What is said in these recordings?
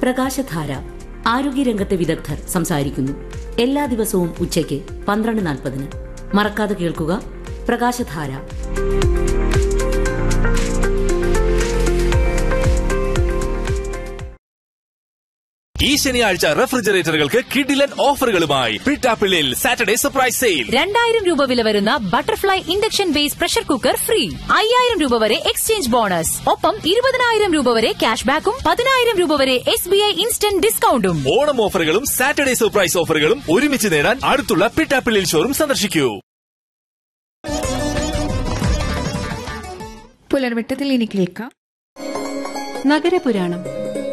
പ്രകാശധാര ആരോഗ്യരംഗത്തെ വിദഗ്ധർ സംസാരിക്കുന്നു എല്ലാ ദിവസവും ഉച്ചയ്ക്ക് പന്ത്രണ്ട് നാൽപ്പതിന് മറക്കാതെ കേൾക്കുക പ്രകാശധാര ഈ ശനിയാഴ്ച റെഫ്രിജറേറ്ററുകൾക്ക് കിഡിലൻ ഓഫറുകളുമായി പിട്ടാപ്പിള്ളിൽ സാറ്റർഡേ സർപ്രൈസ് സെയിൽ രണ്ടായിരം രൂപ വില വരുന്ന butterfly induction base pressure cooker free അയ്യായിരം രൂപ വരെ എക്സ്ചേഞ്ച് ബോണസ് ഒപ്പം ഇരുപതിനായിരം രൂപ വരെ ക്യാഷ് ബാക്കും പതിനായിരം രൂപ വരെ എസ് ബി ഐ ഇൻസ്റ്റന്റ് ഡിസ്കൗണ്ടും ഓണം ഓഫറുകളും സാറ്റർഡേ സർപ്രൈസ് ഓഫറുകളും ഒരുമിച്ച് നേടാൻ അടുത്തുള്ള പിട്ടാപ്പിള്ളിൽ ഷോറും സന്ദർശിക്കൂ പുലർവെട്ടത്തിൽ ഇനി കേൾക്കാം നഗരപുരാണം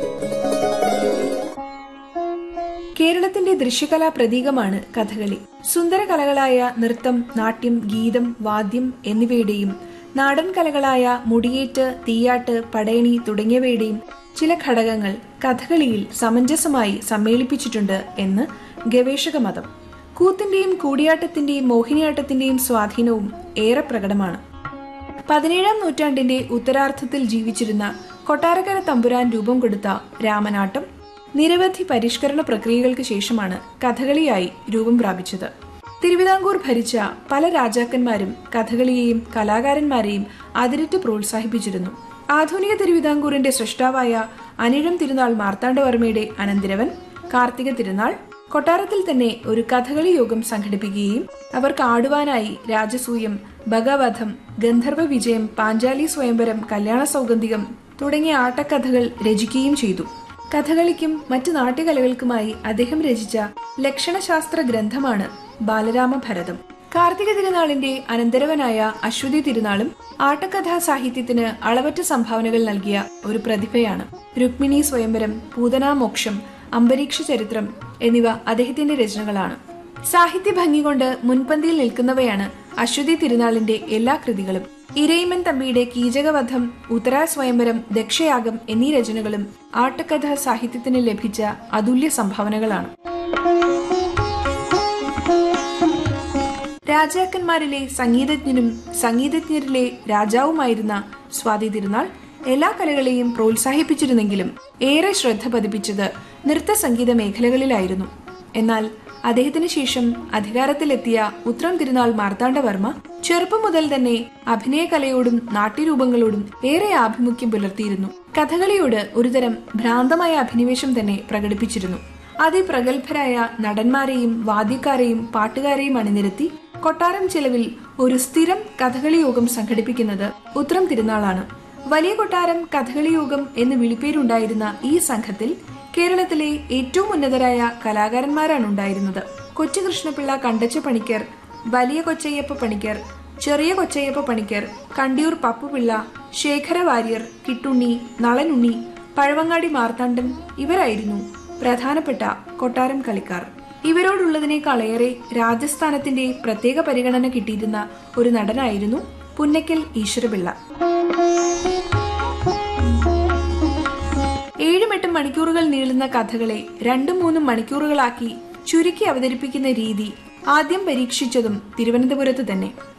കേരളത്തിന്റെ ദൃശ്യകലാ പ്രതീകമാണ് കഥകളി സുന്ദര കലകളായ നൃത്തം നാട്യം ഗീതം വാദ്യം എന്നിവയുടെയും നാടൻ കലകളായ മുടിയേറ്റ് തീയാട്ട് പടയണി തുടങ്ങിയവയുടെയും ചില ഘടകങ്ങൾ കഥകളിയിൽ സമഞ്ജസമായി സമ്മേളിപ്പിച്ചിട്ടുണ്ട് എന്ന് ഗവേഷക മതം കൂത്തിന്റെയും കൂടിയാട്ടത്തിന്റെയും മോഹിനിയാട്ടത്തിന്റെയും സ്വാധീനവും ഏറെ പ്രകടമാണ് പതിനേഴാം നൂറ്റാണ്ടിന്റെ ഉത്തരാർദ്ധത്തിൽ ജീവിച്ചിരുന്ന കൊട്ടാരക്കര തമ്പുരാൻ രൂപം കൊടുത്ത രാമനാട്ടം നിരവധി പരിഷ്കരണ പ്രക്രിയകൾക്ക് ശേഷമാണ് കഥകളിയായി രൂപം പ്രാപിച്ചത് തിരുവിതാംകൂർ ഭരിച്ച പല രാജാക്കന്മാരും കഥകളിയെയും കലാകാരന്മാരെയും അതിരിട്ട് പ്രോത്സാഹിപ്പിച്ചിരുന്നു ആധുനിക തിരുവിതാംകൂറിന്റെ സൃഷ്ടാവായ അനിഴം തിരുനാൾ മാർത്താണ്ഡവർമ്മയുടെ അനന്തിരവൻ കാർത്തിക തിരുനാൾ കൊട്ടാരത്തിൽ തന്നെ ഒരു കഥകളി യോഗം സംഘടിപ്പിക്കുകയും അവർക്ക് ആടുവാനായി രാജസൂയം ഭഗവധം ഗന്ധർവ വിജയം പാഞ്ചാലി സ്വയംവരം കല്യാണ സൗഗന്ധികം തുടങ്ങിയ ആട്ടക്കഥകൾ രചിക്കുകയും ചെയ്തു കഥകളിക്കും മറ്റു നാട്യകലകൾക്കുമായി അദ്ദേഹം രചിച്ച ലക്ഷണശാസ്ത്ര ഗ്രന്ഥമാണ് ബാലരാമഭരതം കാർത്തിക തിരുനാളിന്റെ അനന്തരവനായ അശ്വതി തിരുനാളും ആട്ടക്കഥാ സാഹിത്യത്തിന് അളവറ്റ സംഭാവനകൾ നൽകിയ ഒരു പ്രതിഭയാണ് രുക്മിണി സ്വയംവരം പൂതനാമോക്ഷം അംബരീക്ഷ ചരിത്രം എന്നിവ അദ്ദേഹത്തിന്റെ രചനകളാണ് സാഹിത്യ ഭംഗി കൊണ്ട് മുൻപന്തിയിൽ നിൽക്കുന്നവയാണ് അശ്വതി തിരുനാളിന്റെ എല്ലാ കൃതികളും ഇരയിമൻ തമ്പിയുടെ കീചകവധം ഉത്തരാ സ്വയംവരം ദക്ഷയാഗം എന്നീ രചനകളും ആട്ടക്കഥാ സാഹിത്യത്തിന് ലഭിച്ച അതുല്യ സംഭാവനകളാണ് രാജാക്കന്മാരിലെ സംഗീതജ്ഞനും സംഗീതജ്ഞരിലെ രാജാവുമായിരുന്ന സ്വാതി തിരുനാൾ എല്ലാ കലകളെയും പ്രോത്സാഹിപ്പിച്ചിരുന്നെങ്കിലും ഏറെ ശ്രദ്ധ പതിപ്പിച്ചത് നൃത്ത സംഗീത മേഖലകളിലായിരുന്നു എന്നാൽ അദ്ദേഹത്തിന് ശേഷം അധികാരത്തിലെത്തിയ ഉത്രം തിരുനാൾ മാർത്താണ്ഡവർമ്മ ചെറുപ്പം മുതൽ തന്നെ അഭിനയകലയോടും നാട്യരൂപങ്ങളോടും ഏറെ ആഭിമുഖ്യം പുലർത്തിയിരുന്നു കഥകളിയോട് ഒരുതരം ഭ്രാന്തമായ അഭിനിവേശം തന്നെ പ്രകടിപ്പിച്ചിരുന്നു അതിപ്രഗത്ഭരായ നടന്മാരെയും വാദ്യക്കാരെയും പാട്ടുകാരെയും അണിനിരത്തി കൊട്ടാരം ചെലവിൽ ഒരു സ്ഥിരം കഥകളി യോഗം സംഘടിപ്പിക്കുന്നത് ഉത്രം തിരുനാളാണ് വലിയ കൊട്ടാരം കഥകളി യോഗം എന്ന് വിളിപ്പേരുണ്ടായിരുന്ന ഈ സംഘത്തിൽ കേരളത്തിലെ ഏറ്റവും ഉന്നതരായ കലാകാരന്മാരാണ് ഉണ്ടായിരുന്നത് കൊച്ചു കൃഷ്ണപിള്ള കണ്ടച്ച പണിക്കർ വലിയ കൊച്ചയ്യപ്പ പണിക്കർ ചെറിയ കൊച്ചയ്യപ്പ പണിക്കർ കണ്ടിയൂർ പപ്പുപിള്ള ശേഖര വാര്യർ കിട്ടുണ്ണി നളനുണ്ണി പഴവങ്ങാടി മാർത്താണ്ഡൻ ഇവരായിരുന്നു പ്രധാനപ്പെട്ട കൊട്ടാരം കളിക്കാർ ഇവരോടുള്ളതിനേക്കാളേറെ രാജസ്ഥാനത്തിന്റെ പ്രത്യേക പരിഗണന കിട്ടിയിരുന്ന ഒരു നടനായിരുന്നു പുന്നക്കൽ ഈശ്വരപിള്ള ഏഴും എട്ടും മണിക്കൂറുകൾ നീളുന്ന കഥകളെ രണ്ടും മൂന്നും മണിക്കൂറുകളാക്കി ചുരുക്കി അവതരിപ്പിക്കുന്ന രീതി ആദ്യം പരീക്ഷിച്ചതും തിരുവനന്തപുരത്ത് തന്നെ